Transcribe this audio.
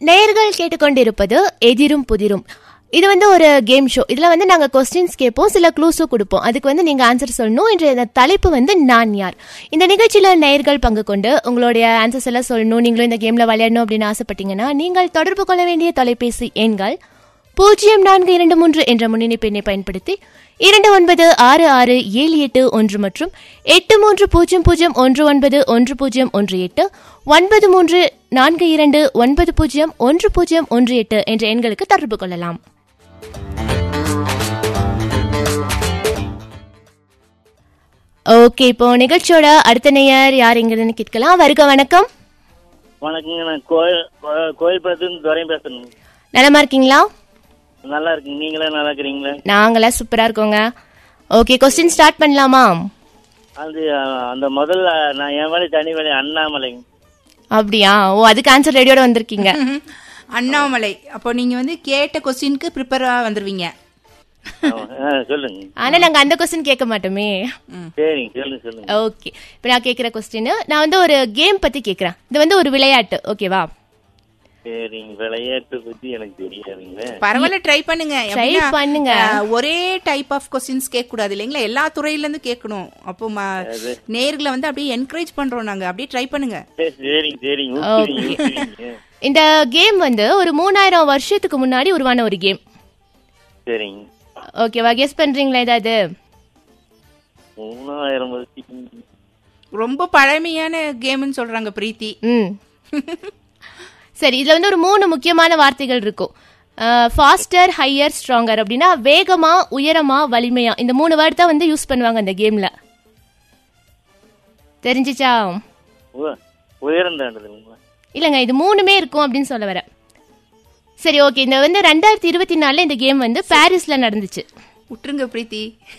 நேயர்கள் கேட்டுக்கொண்டிருப்பது எதிரும் புதிரும் இது வந்து ஒரு கேம் ஷோ இதுல வந்து நாங்க கொஸ்டின்ஸ் கேட்போம் சில க்ளூஸும் கொடுப்போம் அதுக்கு வந்து நீங்க ஆன்சர் சொல்லணும் என்ற தலைப்பு வந்து நான் யார் இந்த நிகழ்ச்சியில நேயர்கள் பங்கு கொண்டு உங்களுடைய ஆன்சர்ஸ் எல்லாம் சொல்லணும் நீங்களும் இந்த கேம்ல விளையாடணும் அப்படின்னு ஆசைப்பட்டீங்கன்னா நீங்கள் தொடர்பு கொள்ள வேண்டிய தொலைபேசி எண்கள் பூஜ்ஜியம் நான்கு இரண்டு மூன்று என்ற முன்னணிப்பு எண்ணை பயன்படுத்தி இரண்டு ஒன்பது ஆறு ஆறு ஏழு எட்டு ஒன்று மற்றும் எட்டு மூன்று பூஜ்ஜியம் பூஜ்ஜியம் ஒன்று ஒன்பது ஒன்று பூஜ்ஜியம் ஒன்று எட்டு ஒன்பது மூன்று நான்கு இரண்டு ஒன்பது பூஜ்ஜியம் ஒன்று பூஜ்ஜியம் ஒன்று எட்டு என்ற எண்களுக்கு தொடர்பு கொள்ளலாம் ஓகே இப்போ நிகழ்ச்சியோட அடுத்த நேயர் யார் எங்கிறதுன்னு கேட்கலாம் வருக வணக்கம் வணக்கங்க நான் கோயில் கோ- கோயில் படத்துலேருந்து துரையும் பேசுறேங்க நலமா இருக்கீங்களா நல்லா இருக்குங்க நீங்களே நல்லா இருக்கிறீங்களா நாங்களா சூப்பரா இருக்கோங்க ஓகே கொஸ்டின் ஸ்டார்ட் பண்ணலாமா அது அஹ், அந்த முதல்ல நான் என் வேலை தனி வேலை அண்ணாமலைங்க அப்படியா ஓ அதுக்கு ஆன்சர் ரெடியோட வந்திருக்கீங்க அண்ணாமலை அப்போ நீங்க வந்து கேட்ட கொஸ்டினுக்கு ப்ரிப்பரா வந்துருவீங்க ஆமா. ஆ, சொல்லுங்க ஆனா நாங்க அந்த கொஸ்டின் கேட்க மாட்டோமே சரிங்க சொல்லுங்க சொல்லுங்க ஓகே இப்போ நான் கேட்குற கொஸ்டின் நான் வந்து ஒரு கேம் பத்தி கேட்குறேன் இது வந்து ஒரு விளையாட்டு ஓகேவா சரிங்க விளையாட்டு பத்தி எனக்கு தெரியாதுங்க பரவாயில்ல ட்ரை பண்ணுங்க Try எப்படின்னா, பண்ணுங்க. அஹ், ஒரே டைப் ஆஃப் கொஸ்டின்ஸ் கேட்க கூடாது இல்லைங்களா எல்லா துறையில இருந்து கேட்கணும் அப்போ ம- நேர்களை வந்து அப்படியே என்கரேஜ் பண்றோம் நாங்க அப்படியே ட்ரை பண்ணுங்க சரி, சரிங்க சரிங்க ஊக்குவிங்க, ஊக்குவிங்க. இந்த கேம் வந்து ஒரு மூணாயிரம் வருஷத்துக்கு முன்னாடி உருவான ஒரு கேம் சரிங்க ஓகேவா கெஸ் பண்றீங்களா ஏதாவது மூணாயிரம் வருஷத்துக்கு ரொம்ப பழமையான கேம்னு சொல்றாங்க பிரீத்தி ம் சரி இதுல வந்து ஒரு மூணு முக்கியமான வார்த்தைகள் இருக்கும் ஃபாஸ்டர் ஹையர் ஸ்ட்ராங்கர் அப்படின்னா வேகமா உயரமா வலிமையா இந்த மூணு வேர்ட் தான் வந்து யூஸ் பண்ணுவாங்க இந்த கேம்ல தெரிஞ்சிச்சா உ- உயரம் தாண்டுதுங்களா இல்லைங்க இது மூணுமே இருக்கும் அப்படின்னு சொல்ல வரேன் சரி ஓகே இந்த வந்து ரெண்டாயிரத்தி இருபத்தி நாலுல இந்த கேம் வந்து பாரிஸ்ல நடந்துச்சு விட்டுருங்க பிரீத்தி